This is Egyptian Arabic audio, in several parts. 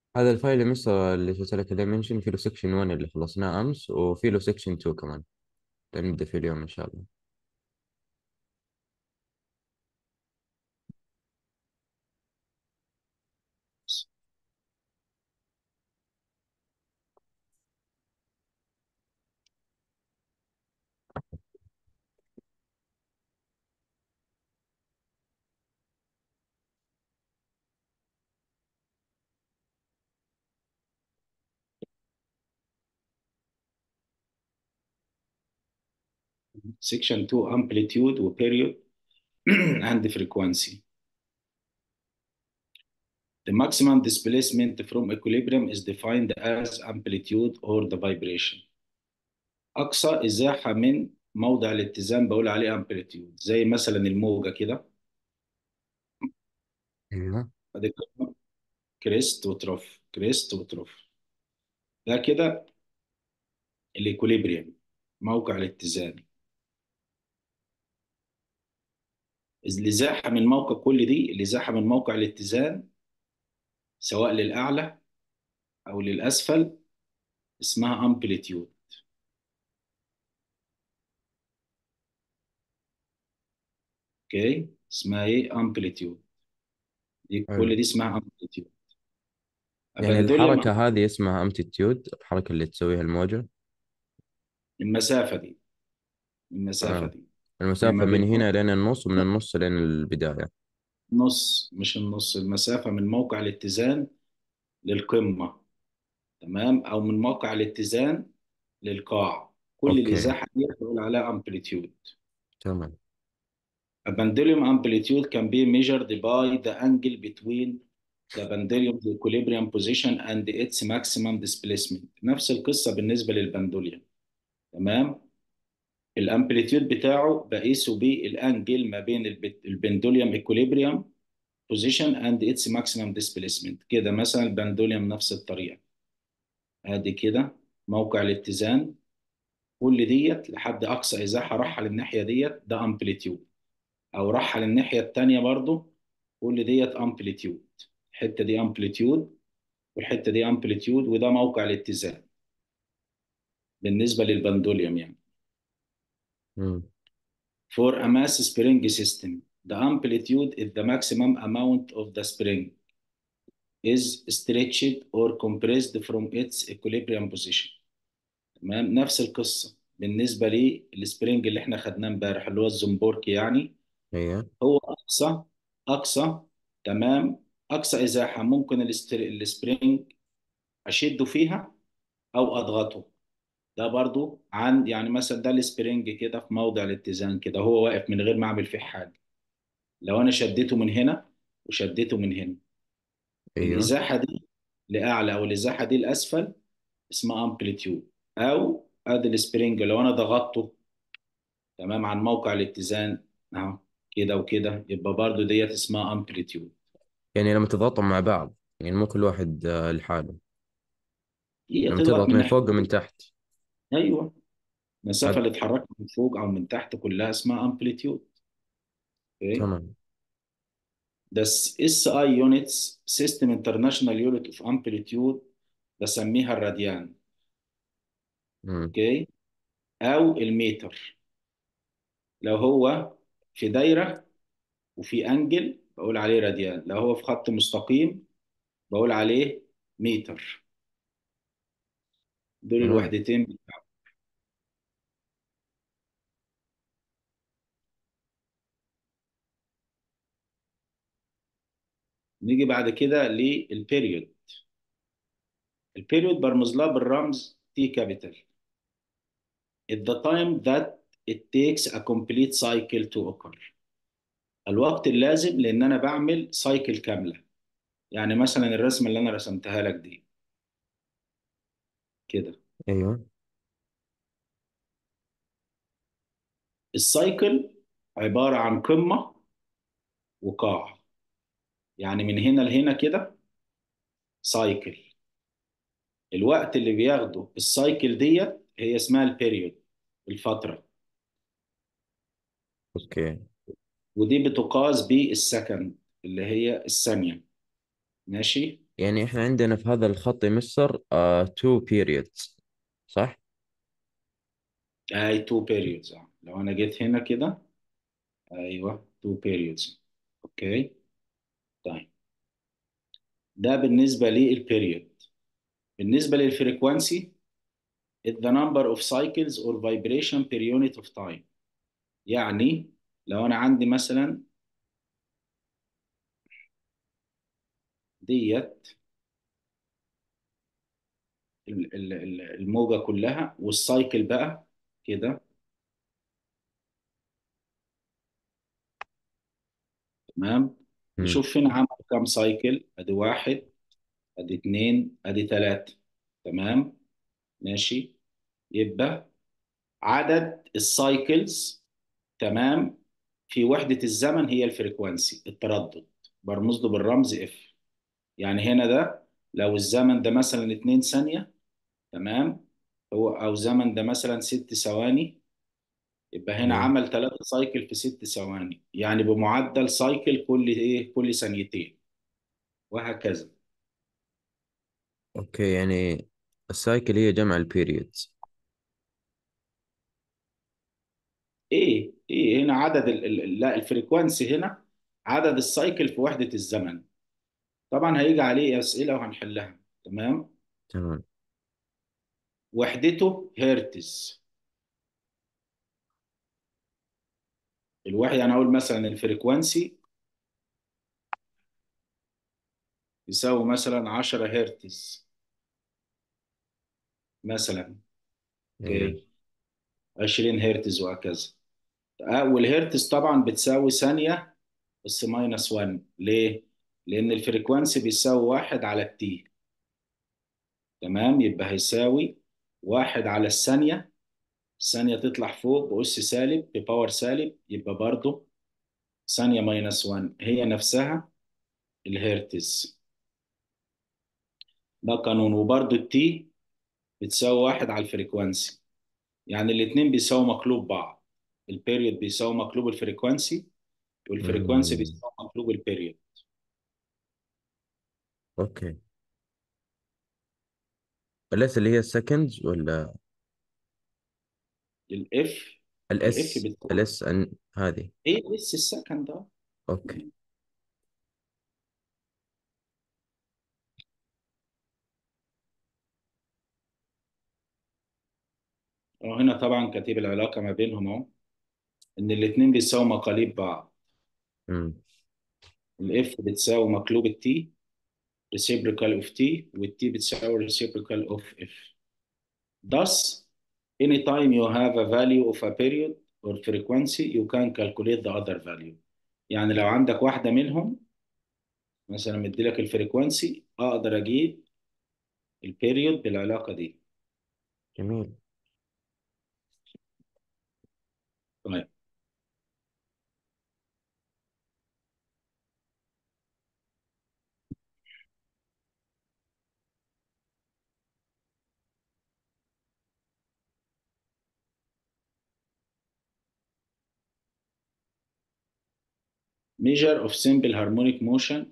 هذا الفايل يمسه اللي قلت لك دايمنشن في له سكشن 1 اللي خلصناه امس وفي له سكشن 2 كمان نبدا فيه اليوم ان شاء الله section 2 amplitude و period and frequency. The maximum displacement from equilibrium is defined as amplitude or the vibration. أقصى إزاحة من موضع الاتزان بقول عليه amplitude زي مثلا الموجة كده ايوه ادي كده كريست وتروف كريست وتروف ده كده الايكوليبريم موقع الاتزان الازاحه من موقع كل دي الازاحه من موقع الاتزان سواء للاعلى او للاسفل اسمها امبليتيود اوكي اسمها ايه امبليتيود دي حلو كل دي اسمها امبليتيود يعني ابندوليوم الحركة هذه اسمها امتيتيود الحركة اللي تسويها الموجة المسافه دي المسافه آه. دي هي المسافة ما من بين هنا لين النص ومن النص لين البداية نص مش النص المسافه من موقع الاتزان للقمه تمام او من موقع الاتزان للقاع كل اوكي الازاحه دي بنقول عليها امبليتيود تمام A pendulum amplitude can be measured by the angle between the pendulum's equilibrium position and its maximum displacement. نفس القصة بالنسبة للبندوليوم تمام الامبليتيود بتاعه بقيسه بالانجل ما بين الب- البندوليوم equilibrium position and its maximum displacement كده مثلا البندوليوم نفس الطريقة ادي كده موقع الاتزان كل ديت لحد اقصى ازاحة راحة للناحية ديت ده امبليتيود او راحة للناحية التانية برضو كل ديت امبليتيود الحتة دي امبليتيود والحتة دي امبليتيود وده موقع الاتزان بالنسبة للبندوليوم يعني مم. For a mass spring system the amplitude is the maximum amount of the spring is stretched or compressed from its equilibrium position تمام نفس القصة بالنسبة للسبرينج اللي احنا خدناه امبارح اللي هو الزنبورك يعني ايوه هو اقصى اقصى تمام اقصى ازاحه ممكن الستر- السبرينج اشده فيها او اضغطه ده برضو عن يعني مثلا ده السبرينج كده في موضع الاتزان كده هو واقف من غير ما اعمل فيه حاجه لو انا شديته من هنا وشديته من هنا ايوه الازاحه دي لاعلى او الازاحه دي لاسفل اسمها امبليتيود او ادي السبرينج لو انا ضغطته تمام عن موقع الاتزان اهو كده وكده يبقى برضو ديت اسمها امبليتيود يعني لما تضغطهم مع بعض يعني مو كل واحد آه، لحاله هي لما تضغط تضغط من من ناحيه فوق ومن تحت ايوه المسافه هذا اللي اتحركت من فوق او من تحت كلها اسمها امبليتيود اوكي تمام ده اس اي يونتس سيستم انترناشونال يونت اوف امبليتيود بسميها الراديان مم. اوكي او الميتر لو هو في دايره وفي انجل بقول عليه راديان لو هو في خط مستقيم بقول عليه متر دول تمام الوحدتين نيجي بعد كده للبيريود البيريود برمز لها بالرمز تي كابيتال at the time that it takes a complete cycle to occur الوقت اللازم لان انا بعمل سايكل كامله يعني مثلا الرسمه اللي انا رسمتها لك دي كده ايوه السايكل عباره عن قمه وقاع يعني من هنا لهنا كده سايكل الوقت اللي بياخده السايكل ديت هي اسمها البيريود الفتره اوكي ودي بتقاس بالسكند اللي هي الثانيه ماشي يعني احنا عندنا في هذا الخط يمستر آه two periods صح؟ اي تو بيريودز لو انا جيت هنا كده ايوه تو بيريودز اوكي طيب ده بالنسبه للبيريود بالنسبه للفريكوانسي the number of cycles or vibration per unit of time يعني لو انا عندي مثلا ديت ال- ال- ال- الموجة كلها والسايكل بقى كده تمام مم. نشوف هنا عمل كام سايكل ادي واحد ادي اتنين ادي تلاتة تمام ماشي يبقى عدد السايكلز تمام في وحدة الزمن هي الفريكوانسي التردد برمز له بالرمز اف يعني هنا ده لو الزمن ده مثلا 2 ثانية تمام هو او زمن ده مثلا 6 ثواني يبقى هنا ايوه عمل 3 سايكل في 6 ثواني يعني بمعدل سايكل كل ايه كل ثانيتين وهكذا اوكي يعني السايكل هي جمع البيريودز ايه ايه هنا عدد ال ال لا الفريكوانسي هنا عدد السايكل في وحدة الزمن طبعا هيجي عليه أسئلة وهنحلها تمام تمام وحدته هرتز الواحد يعني اقول مثلا الفريكوانسي يساوي مثلا 10 هرتز مثلا ايوه اوكي 20 هرتز وهكذا آه، والهرتز طبعا بتساوي ثانية بس ماينس 1 ليه؟ لأن الفريكوانسي بيساوي واحد على التي تمام يبقى هيساوي واحد على الثانية الثانية تطلع فوق بأس سالب بباور سالب يبقى برضه ثانية ماينس 1 هي نفسها الهرتز ده قانون وبرضه التي بتساوي واحد على الفريكوانسي يعني الاتنين بيساوي مقلوب بعض البيريود بيساوي مقلوب الفريكوانسي والفريكوانسي مم. بيساوي مقلوب البيريود اوكي الاس اللي هي السكندز ولا الاف الاف الاس بتساوي الاس ان هذه ايه اس السكند ده اوكي وهنا طبعا كاتب العلاقة ما بينهم اهو ان الاتنين بيساوي مقاليب بعض امم الاف بتساوي مقلوب التي reciprocal of t والتي بتساوي reciprocal of f thus anytime you have a value of a period or frequency you can calculate the other value يعني لو عندك واحدة منهم مثلا مدي لك الفريكوانسي اقدر اجيب البيريود بالعلاقة دي جميل طيب measure of simple harmonic motion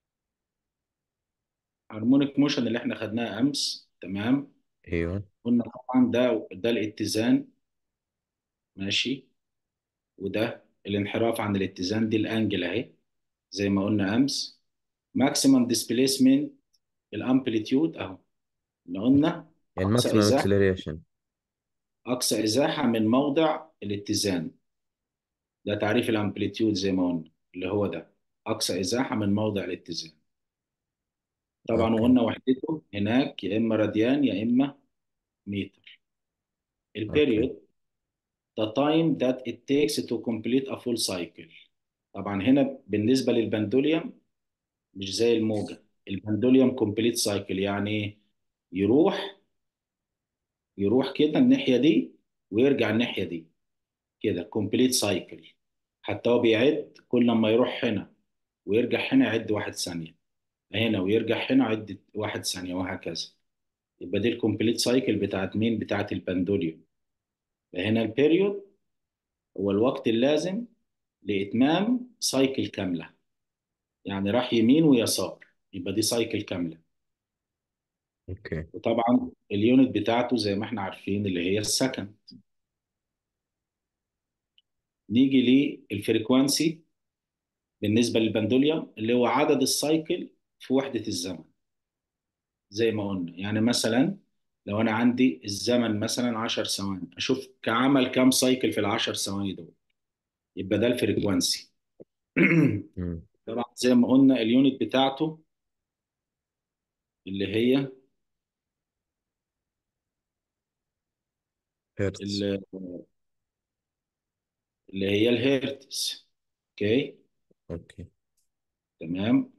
harmonic motion اللي احنا خدناها امس تمام ايوه قلنا طبعا ده ده الاتزان ماشي وده الانحراف عن الاتزان دي الانجل اهي زي ما قلنا امس ماكسيمم ديسبيسمنت الامبليتيود اهو اللي قلنا يعني اقصى ماكسيمم ازاحه اكسلريشن اقصى ازاحه من موضع الاتزان ده تعريف الامبليتيود زي ما قلنا اللي هو ده اقصى ازاحه من موضع الاتزان طبعا اوكي وقلنا وحدته هناك يا اما راديان يا اما متر اوكي البيريود the time that it takes to complete a full cycle طبعا هنا بالنسبه للبندوليوم مش زي الموجة البندوليوم كومبليت سايكل يعني يروح يروح كده الناحية دي ويرجع الناحية دي كده كومبليت سايكل حتى هو بيعد كل لما يروح هنا ويرجع هنا يعد واحد ثانية هنا ويرجع هنا يعد واحد ثانية وهكذا يبقى دي الكومبليت سايكل بتاعت مين بتاعت البندوليوم هنا البيريود هو الوقت اللازم لإتمام سايكل كاملة يعني راح يمين ويسار يبقى دي سايكل كامله اوكي وطبعا اليونت بتاعته زي ما احنا عارفين اللي هي السكند نيجي للفريكوانسي بالنسبه للبندوليوم اللي هو عدد السايكل في وحده الزمن زي ما قلنا يعني مثلا لو انا عندي الزمن مثلا 10 ثواني اشوف كعمل كام سايكل في ال 10 ثواني دول يبقى ده الفريكوانسي مم. طبعا زي ما قلنا اليونت بتاعته اللي هي هرتز اللي اللي هي الهيرتز اوكي اوكي تمام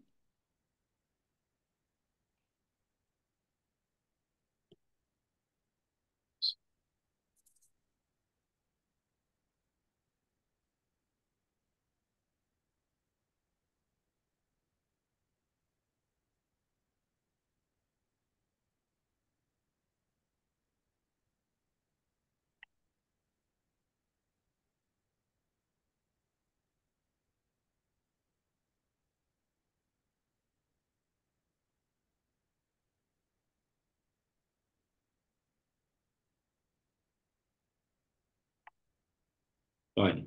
طيب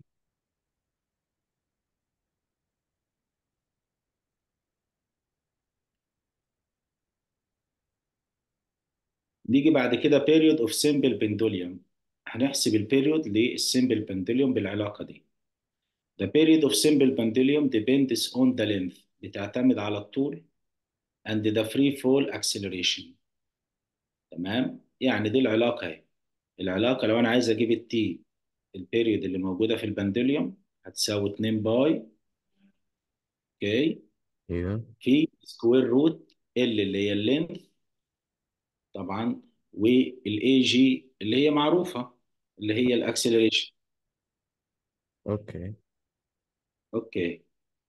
نيجي بعد كده period of simple pendulum هنحسب البيريود للسيمبل pendulum بالعلاقة دي The period of simple pendulum depends on the length بتعتمد على الطول and the free fall acceleration تمام يعني دي العلاقة اهي العلاقة لو أنا عايز أجيب التي البيريود اللي موجودة في البندوليوم هتساوي 2 باي اوكي ايوه في سكوير روت ال اللي هي اللينث طبعا والاي جي اللي هي معروفة اللي هي الاكسلريشن اوكي اوكي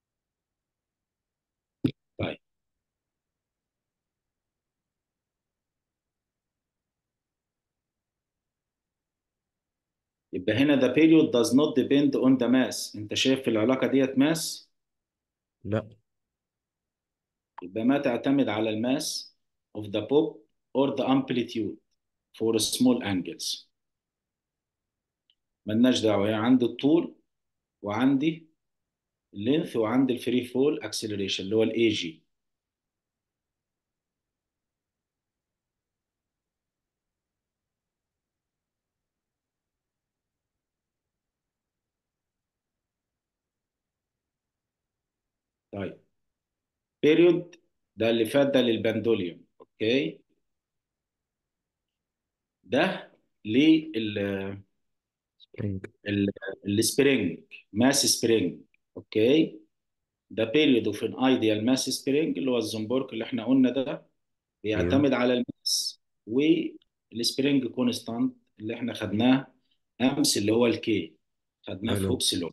طيب يبقى هنا the period does not depend on the mass انت شايف في العلاقة ديت ماس لا يبقى ما تعتمد على الماس of the pop or the amplitude for small angles ملناش دعوة يعني عندي الطول وعندي اللينث وعندي الفري فول اكسلريشن اللي هو الاي جي طيب بيريود ده اللي فات ده للبندوليوم اوكي ده لل سبرينج ال- السبرينج ماس سبرينج اوكي ده بيريود اوف ان ايديال ماس سبرينج اللي هو الزنبرك اللي احنا قلنا ده ايوه بيعتمد على الماس والسبرينج كونستانت اللي احنا خدناه امس اللي هو الكي خدناه في حلو هوكس لو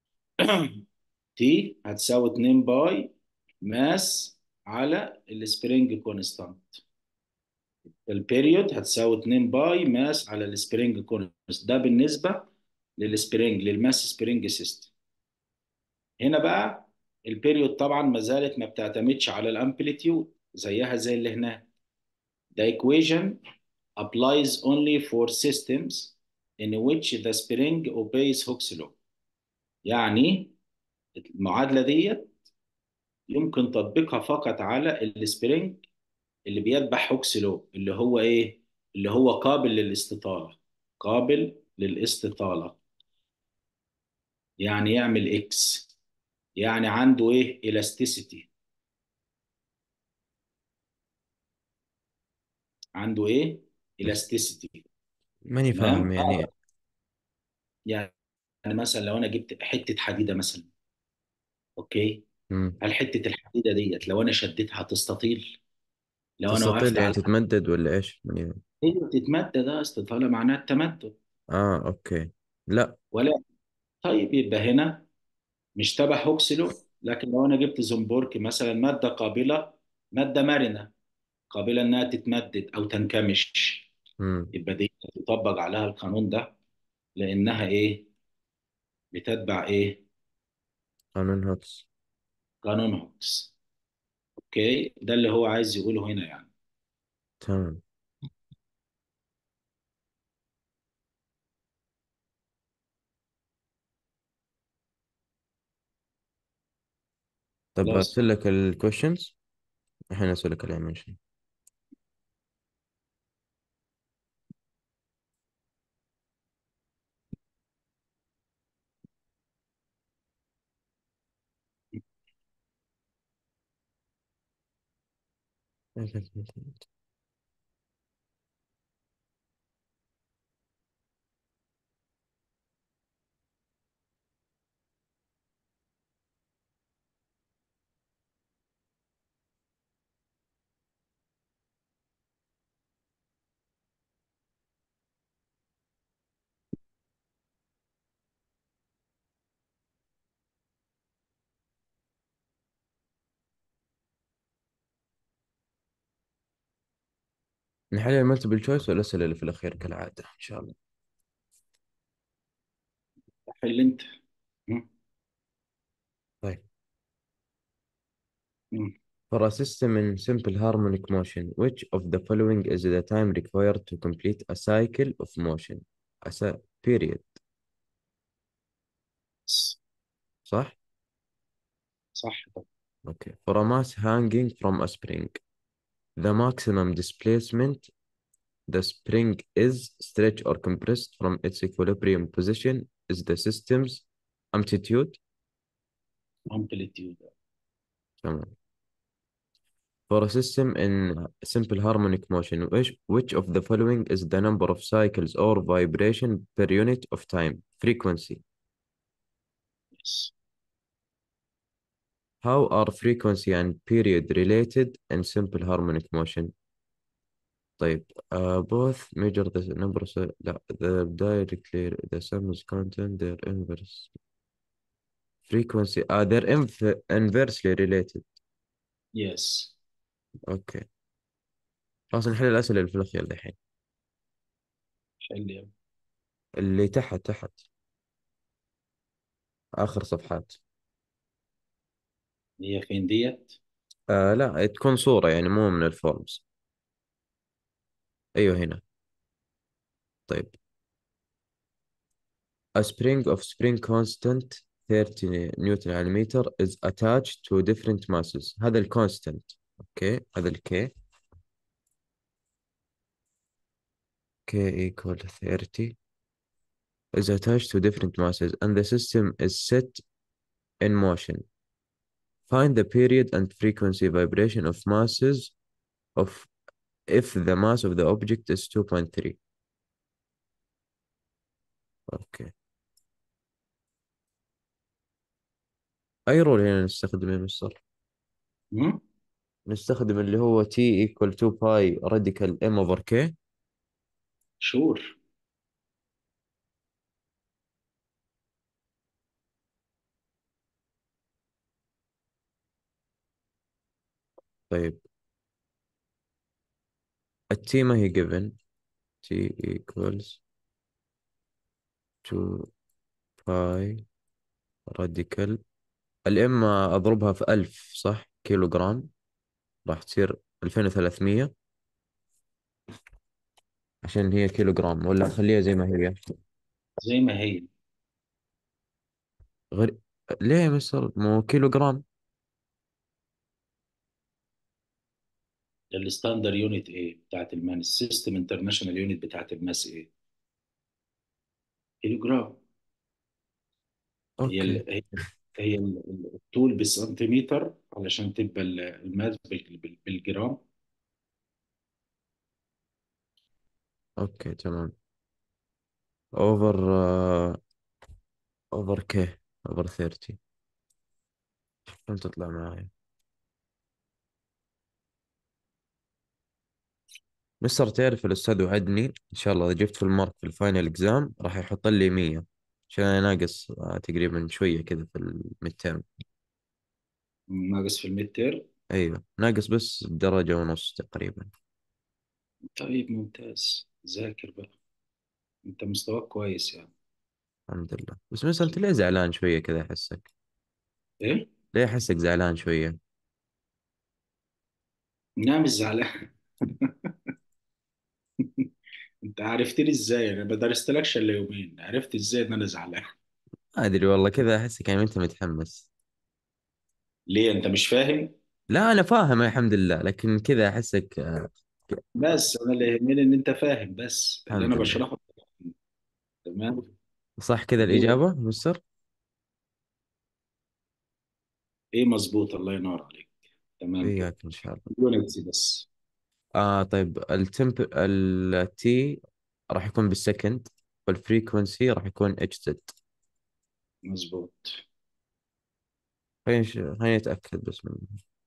تي هتساوي 2 باي ماس على السبرينج كونستانت البيريود هتساوي 2 باي ماس على السبرينج كونستانت ده بالنسبه للسبرينج للماس سبرينج سيستم هنا بقى البيريود طبعا ما زالت ما بتعتمدش على الامبليتيود زيها زي اللي هناك The equation applies only for systems in which the spring obeys Hooke's law. يعني المعادلة دي يمكن تطبيقها فقط على السبرينج اللي بيتبع هوكس لو اللي هو ايه؟ اللي هو قابل للاستطالة قابل للاستطالة يعني يعمل اكس يعني عنده ايه؟ elasticity عنده ايه؟ بس elasticity ماني تمام؟ فاهم يعني يعني مثلا لو انا جبت حتة حديدة مثلا اوكي مم. هل حتة الحديدة ديت لو انا شديتها هتستطيل لو انا تستطيل وقفت يعني على تتمدد ولا ايش ماني هي تتمدد ده استطالة معناها التمدد اه اوكي لا ولا طيب يبقى هنا مش تبع هوكسلو لكن لو انا جبت زنبرك مثلا مادة قابلة مادة مرنة قابلة انها تتمدد او تنكمش مم. يبقى دي تطبق عليها القانون ده لانها ايه بتتبع ايه قانون هوكس قانون هوكس اوكي ده اللي هو عايز يقوله هنا يعني تمام طب خلاص أرسل لك الكويشنز الحين أرسل لك الأنيميشن نحل الملتيبل تشويس والأسئلة اللي في الأخير كالعادة إن شاء الله حل انت مم. طيب مم. For a system in simple harmonic motion, which of the following is the time required to complete a cycle of motion? A sa- period صح؟ صح طب Okay. For a mass hanging from a spring, the maximum displacement the spring is stretched or compressed from its equilibrium position is the system's amplitude. امبليتيود تمام. For a system in simple harmonic motion, which, which of the following is the number of cycles or vibration per unit of time? Frequency. يس How are frequency and period related in simple harmonic motion? طيب uh, both measure the number of لا the directly the sum is content their inverse frequency uh, they're inf inversely related يس اوكي خلاص نحل الأسئلة اللي في الأخير الحين حل يا اللي تحت تحت آخر صفحات هي فين ديت آه لا تكون صورة يعني مو من الفورمز أيوه هنا طيب A spring of spring constant 30 نيوتن على المتر is attached to different masses هذا الكونستنت اوكي هذا الكي K equal 30 is attached to different masses and the system is set in motion. Find the period and frequency vibration of masses of if the mass of the object is 2.3. اوكي اي رول هنا نستخدم يا مستر مم؟ نستخدم اللي هو T equal 2 pi radical M over K شور طيب التي ما هي given T equals 2 pi radical الام اضربها في 1000 صح كيلو جرام راح تصير 2300 عشان هي كيلو جرام ولا اخليها زي ما هي زي ما هي غير ليه يا مستر مو كيلو جرام الستاندر يونت ايه بتاعت الماس السيستم انترناشونال يونت بتاعت الماس ايه كيلو جرام هي اوكي ال... هي هي ال- ال- الطول بالسنتيمتر علشان تبقى ال- الماس بال- بال- بالجرام اوكي تمام اوفر اوفر كي اوفر 30 كم تطلع معايا مستر تعرف الأستاذ وعدني إن شاء الله إذا جبت في المارك في الفاينل إكزام راح يحط لي 100 عشان أنا ناقص آه، تقريبا شوية كذا في الميد تيرم ناقص في الميد تير أيوه ناقص بس درجة ونص تقريبا طيب ممتاز ذاكر بقى انت مستواك كويس يعني الحمد لله بس مثلا أنت ليه زعلان شوية كذا أحسك ايه ليه أحسك زعلان شوية لا مش زعلان انت عرفتني ازاي انا ما درستلكش الا يومين عرفت ازاي ان انا زعلان ما ادري والله كذا احسك يعني انت متحمس ليه انت مش فاهم لا انا فاهم الحمد لله لكن كذا احسك آه، بس انا اللي يهمني ان انت فاهم بس اللي الحمد انا لله بشرحه تمام صح كذا دور الإجابة مستر ايه مظبوط الله ينور عليك تمام كده إياك إن شاء الله يونتس بس آه طيب التمب التي راح يكون بالسكند والفريكونسي راح يكون اتش زد مظبوط خلينا نش- خلينا نتأكد بس من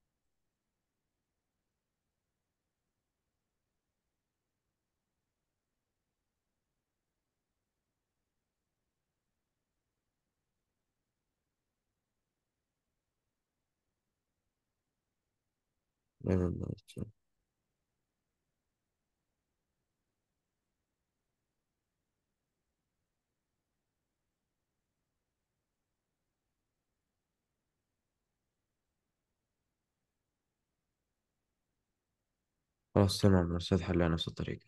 خلاص تمام الأستاذ حلها نفس الطريقة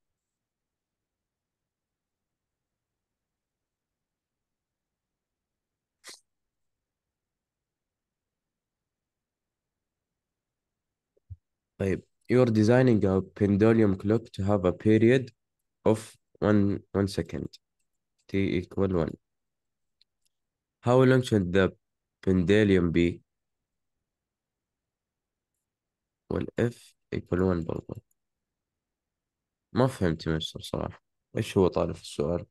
طيب you're designing a pendulum clock to have a period of one one second t equal one how long should the pendulum be والf equal one برضه ما فهمت مستر صراحة ايش هو طالب في السؤال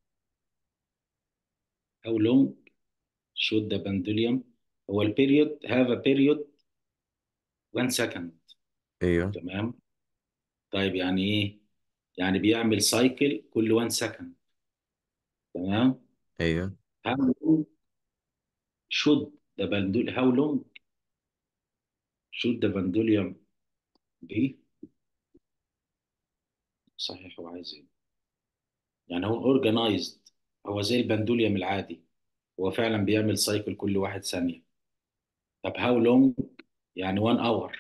how long should the pendulum هو البيريود have a period 1 second ايوه تمام طيب يعني ايه يعني بيعمل سايكل كل 1 second تمام ايوه how long should the pendulum how long should the pendulum be صحيح هو عايز ايه يعني هو organized هو زي البندوليوم العادي هو فعلا بيعمل سايكل كل واحد ثانية طب how long يعني 1 hour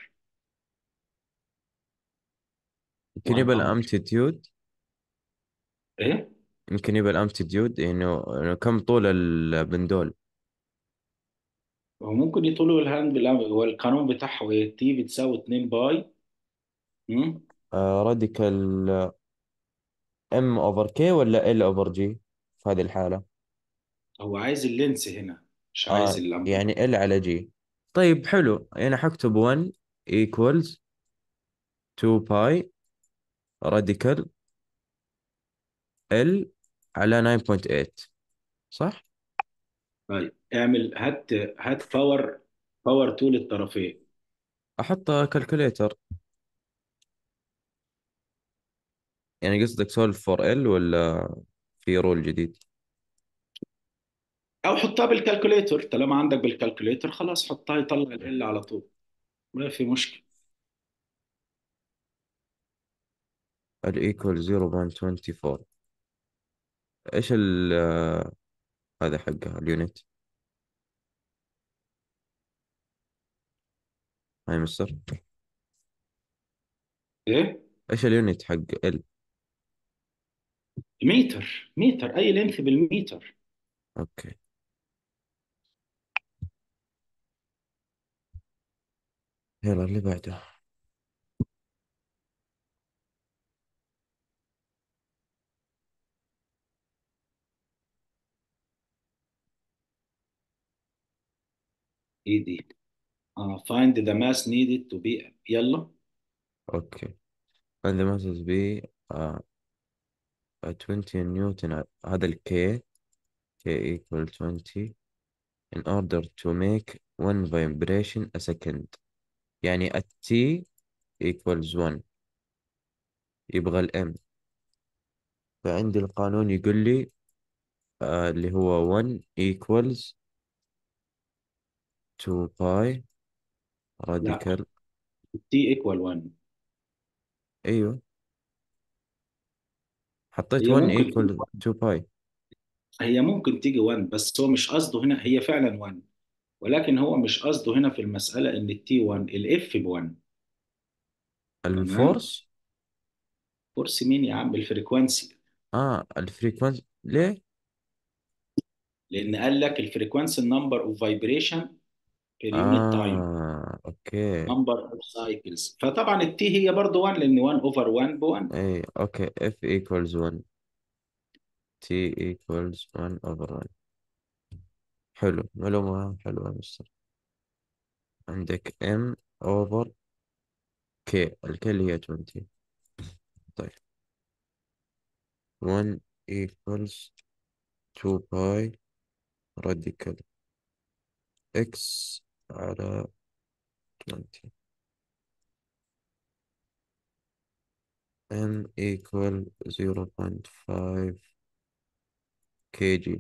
يمكن 1 يبقى hour الامتيتيود ايه يمكن يبقى الامتيتيود انه إنه كم طول البندول هو ممكن يطولوا الهاند بالأمر هو القانون بتاعه ايه تي بتساوي 2 باي مم؟ راديكال ام اوفر كي ولا ال اوفر جي في هذه الحالة هو عايز اللينس هنا مش عايز آه الأمبر يعني ال على جي طيب حلو انا حكتب 1 equals 2 باي راديكال ال على 9.8 صح؟ طيب اعمل هات هات باور باور طول الطرفين احط كالكوليتر يعني قصدك سولف فور ال ولا في رول جديد او حطها بالكالكوليتر طالما عندك بالكالكوليتر خلاص حطها يطلع ال على طول ما في مشكلة ال equal 0.24 ايش ال آه، هذا حقها اليونت هاي مستر ايه ايش اليونت حق ال متر متر اي لينث بالمتر اوكي يلا اللي بعده ايه دي اه find the mass needed to be يلا اوكي and the mass be uh, 20 نيوتن هذا الكي K equal 20 in order to make one vibration a second يعني ال T equals 1 يبغى ال M فعندي القانون يقول لي آه اللي هو 1 equals 2 باي لا راديكال t equal 1 ايوه حطيت هي 1 ممكن تيجي equal 1 2 باي هي ممكن تيجي 1 بس هو مش قصده هنا هي فعلا 1 ولكن هو مش قصده هنا في المسألة ان التي 1 الاف ب 1 تمام الفورس فورس مين يا عم الفريكوانسي اه الفريكونسي ليه لان قال لك الفريكوانسي النمبر اوف فايبريشن بير يونت تايم اه اوكي نمبر اوف سايكلز فطبعا التي هي برضو 1 لان 1 اوفر 1 ب 1 اي اوكي F equals 1 T equals 1 over 1 حلو معلومة حلوة يا مستر عندك M over K الكي اللي هي 20 طيب 1 equals 2 باي radical x على 20 m equal 0.5 kg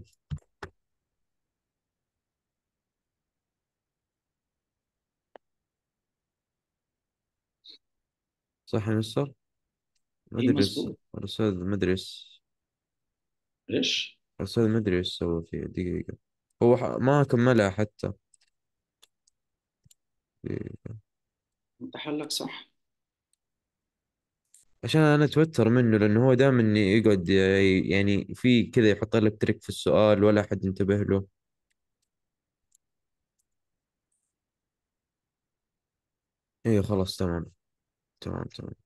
صح يا مستر؟ ايه مدرس مظبوط الأستاذ مدرس ليش الأستاذ مدري إيش سوى فيه دقيقة هو ح... ما كملها حتى دقيقة. انت حلك صح عشان أنا أتوتر منه لأنه هو دائما يقعد ي- يعني في كذا يحط لك تريك في السؤال ولا أحد ينتبه له إيه خلاص تمام تمام تمام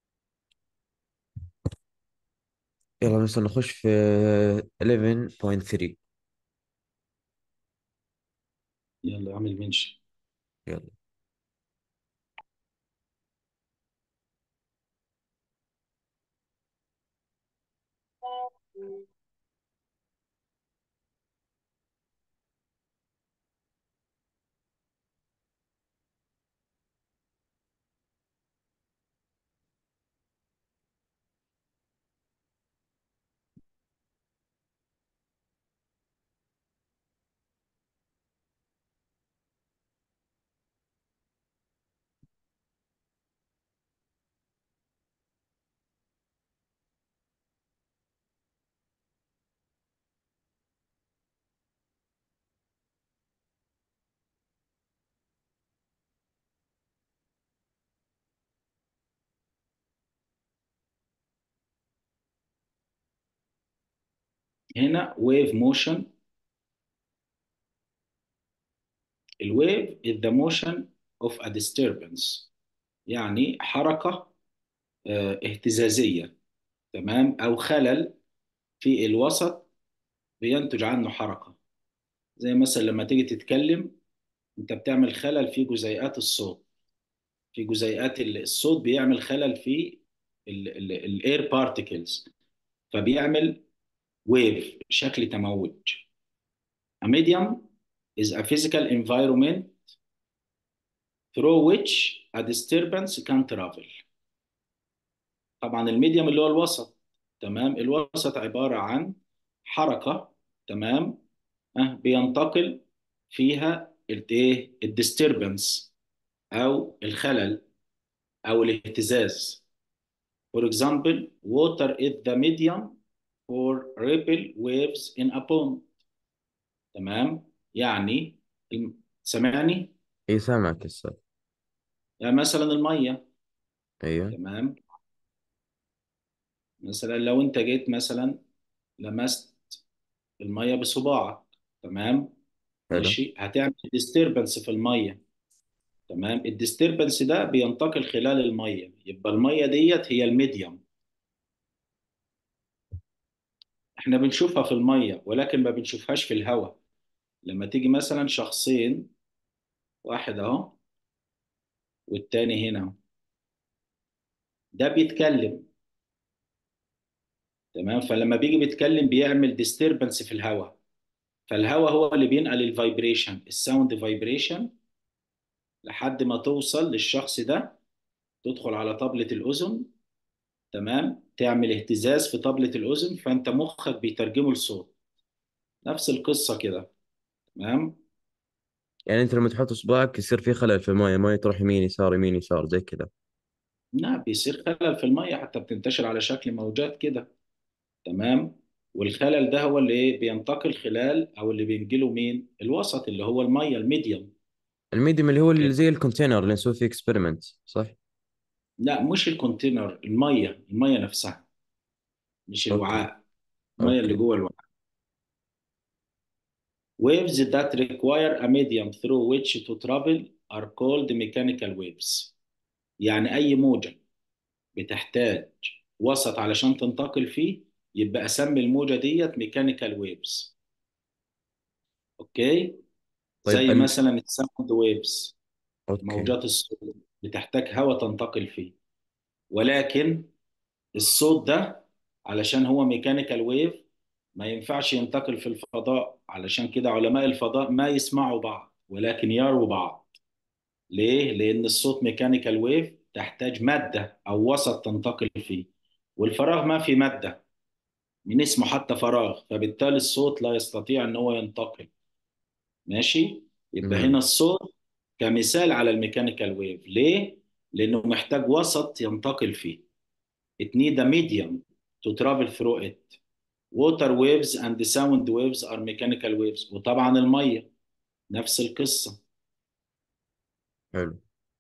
يلا مثلا نخش في 11.3 يلا اعمل منشن يلا هنا wave motion الويف is the motion of a disturbance يعني حركة آه، اهتزازية تمام أو خلل في الوسط بينتج عنه حركة زي مثلا لما تيجي تتكلم أنت بتعمل خلل في جزيئات الصوت في جزيئات ال- الصوت بيعمل خلل في الاير بارتيكلز فبيعمل ويف شكل تموج A medium is a physical environment through which a disturbance can travel طبعا الميديم اللي هو الوسط تمام الوسط عبارة عن حركة تمام أه بينتقل فيها الايه الديستربنس او الخلل او الاهتزاز for example water is the medium for ripple waves in a pond تمام يعني الم- سامعني إيه سامعك السؤال يعني مثلا المية أيوه تمام مثلا لو انت جيت مثلا لمست المية بصباعك تمام حلو ماشي هتعمل ديستربنس في الميه تمام الديستربنس ده بينتقل خلال الميه يبقى الميه ديت هي الميديم احنا بنشوفها في الميه ولكن ما بنشوفهاش في الهواء لما تيجي مثلا شخصين واحد اهو والتاني هنا اهو ده بيتكلم تمام فلما بيجي بيتكلم بيعمل ديستربنس في الهواء فالهواء هو اللي بينقل الفايبريشن الساوند فايبريشن لحد ما توصل للشخص ده تدخل على طبلة الأذن تمام تعمل اهتزاز في طبلة الأذن فأنت مخك بيترجمه لصوت نفس القصة كده تمام يعني أنت لما تحط إصبعك يصير في خلل في المايه ما تروح يمين يسار يمين يسار زي كذا نعم بيصير خلل في المية حتى بتنتشر على شكل موجات كده تمام والخلل ده هو اللي إيه؟ بينتقل خلال أو اللي بينجله مين الوسط اللي هو المية الميديوم الميديم اللي هو اللي زي الكونتينر اللي نسوي فيه اكسبيرمنت صح؟ لا مش الكونتينر الميه الميه نفسها مش اوكي الوعاء الميه اللي اوكي جوه الوعاء waves that require a medium through which to travel are called mechanical waves يعني اي موجه بتحتاج وسط علشان تنتقل فيه يبقى اسمي الموجه ديت ميكانيكال ويفز اوكي طيب زي ال... مثلا الساوند ويفز اوكي موجات الصوت بتحتاج هواء تنتقل فيه ولكن الصوت ده علشان هو ميكانيكال ويف ما ينفعش ينتقل في الفضاء علشان كده علماء الفضاء ما يسمعوا بعض ولكن يروا بعض ليه؟ لأن الصوت ميكانيكال ويف تحتاج مادة أو وسط تنتقل فيه والفراغ ما في مادة من اسمه حتى فراغ فبالتالي الصوت لا يستطيع ان هو ينتقل ماشي يبقى هنا امم الصوت كمثال على الميكانيكال ويف ليه لانه محتاج وسط ينتقل فيه it need a medium to travel through it water waves and sound waves are mechanical waves وطبعا المية نفس القصة حلو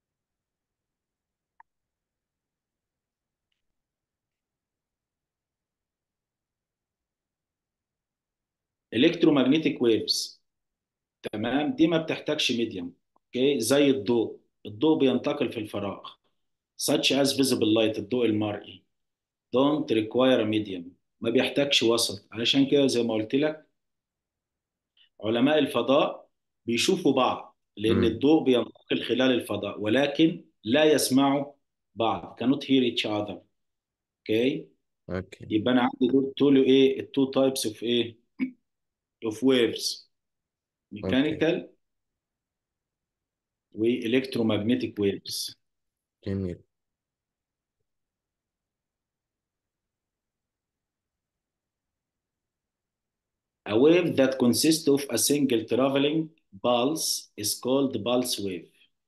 electromagnetic waves تمام دي ما بتحتاجش ميديم اوكي زي الضوء الضوء بينتقل في الفراغ such as visible light الضوء المرئي don't require a medium ما بيحتاجش وسط علشان كده زي ما قلت لك علماء الفضاء بيشوفوا بعض لأن امم الضوء بينتقل خلال الفضاء ولكن لا يسمعوا بعض cannot hear each other اوكي اوكي يبقى انا عندي دول دول ايه التو تايبس اوف ايه اوف ويفز اوكي ميكانيكال والكترومagnetic ويفز جميل A wave that consists of a single traveling pulse is called pulse wave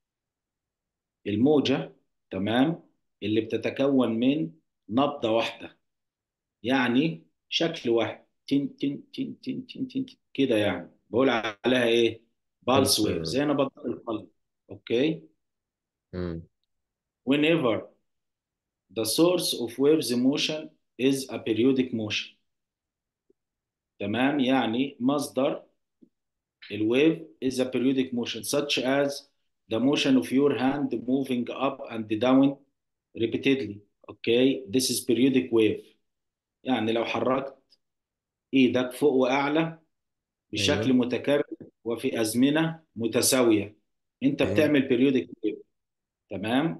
الموجة تمام اللي بتتكون من نبضة واحدة يعني شكل واحد تن تن تن تن تن تن تن كده يعني بقول عليها ايه بالس بلس ويف زي نبض القلب اوكي امم whenever the source of waves motion is a periodic motion تمام يعني مصدر الويف is a periodic motion such as the motion of your hand moving up and down repeatedly okay this is periodic wave يعني لو حركت ايدك فوق واعلى بشكل ايوه متكرر وفي ازمنه متساويه انت ايه بتعمل periodic wave تمام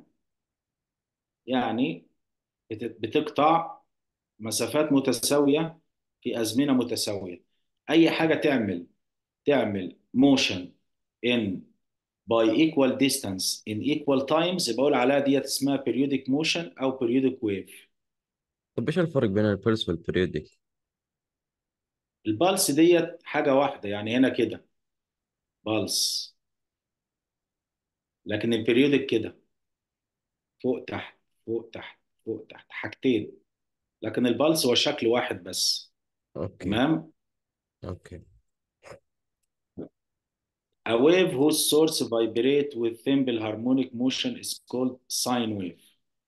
يعني بت- بتقطع مسافات متساويه في ازمنه متساويه اي حاجه تعمل تعمل motion in by equal distance in equal times بقول عليها ديت اسمها periodic motion او periodic wave طب ايش الفرق بين البلس والبريودك البالس ديت حاجة واحدة يعني هنا كده بالس لكن البريودك كده فوق تحت فوق تحت فوق تحت حاجتين لكن البالس هو شكل واحد بس اوكي تمام اوكي A wave whose source vibrate with simple harmonic motion is called sine wave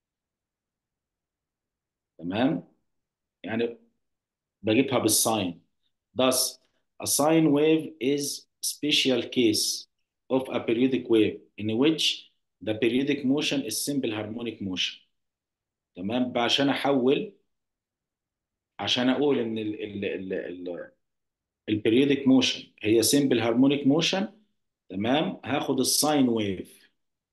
تمام يعني بجيبها بالساين Thus, a sine wave is special case of a periodic wave in which the periodic motion is simple harmonic motion. تمام بقى عشان احول عشان اقول ان ال ال ال ال البريودك موشن هي simple harmonic motion تمام هاخد الساين ويف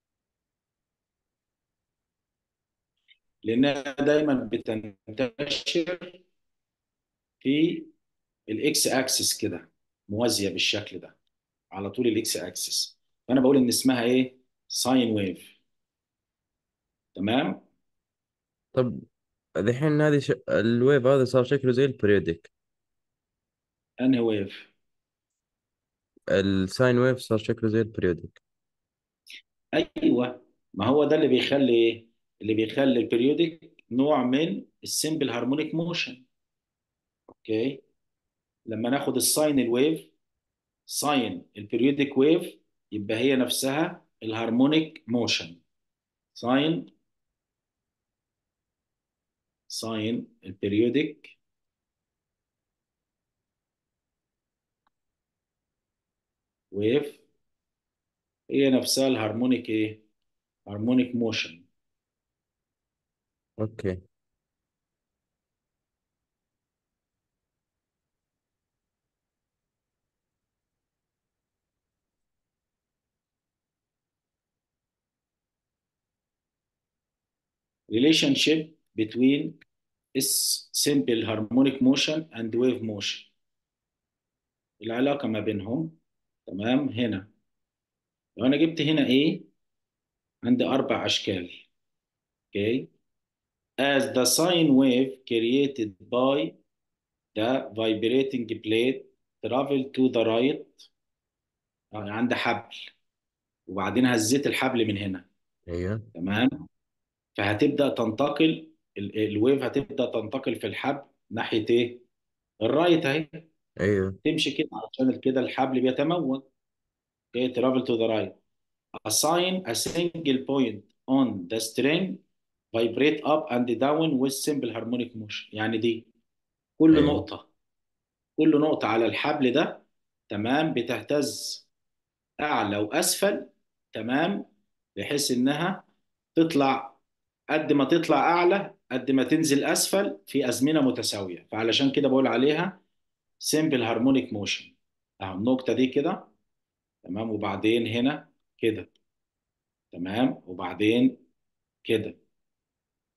لانها دايما بتنتشر في الاكس اكسس كده موازيه بالشكل ده على طول الاكس اكسس فانا بقول ان اسمها ايه ساين ويف تمام طب الحين هذه ش... الويف هذا صار شكله زي البريودك انهي ويف الساين ويف صار شكله زي البريودك ايوه ما هو ده اللي بيخلي ايه اللي بيخلي البريودك نوع من السمبل هارمونيك موشن اوكي لما ناخد الساين الويف ساين البريودك ويف يبقى هي نفسها الهارمونيك موشن ساين ساين البريودك ويف هي نفسها الهارمونيك ايه هارمونيك موشن اوكي relationship between is simple harmonic motion and wave motion العلاقة ما بينهم تمام هنا لو أنا جبت هنا إيه عندي أربع أشكال okay as the sine wave created by the vibrating plate travel to the right آه، عندي حبل وبعدين هزيت الحبل من هنا ايوه تمام فهتبدأ تنتقل ال- الويف هتبدأ تنتقل في الحبل ناحية إيه الرايت أهي ايوه تمشي كده عشان كده الحبل بيتموج okay travel to the right assign a single point on the string vibrate up and down with simple harmonic motion يعني دي كل ايوه نقطة كل نقطة على الحبل ده تمام بتهتز أعلى وأسفل تمام بحيث إنها تطلع قد ما تطلع أعلى قد ما تنزل أسفل في أزمنة متساوية فعلشان كده بقول عليها simple harmonic motion أهو النقطة دي كده تمام وبعدين هنا كده تمام وبعدين كده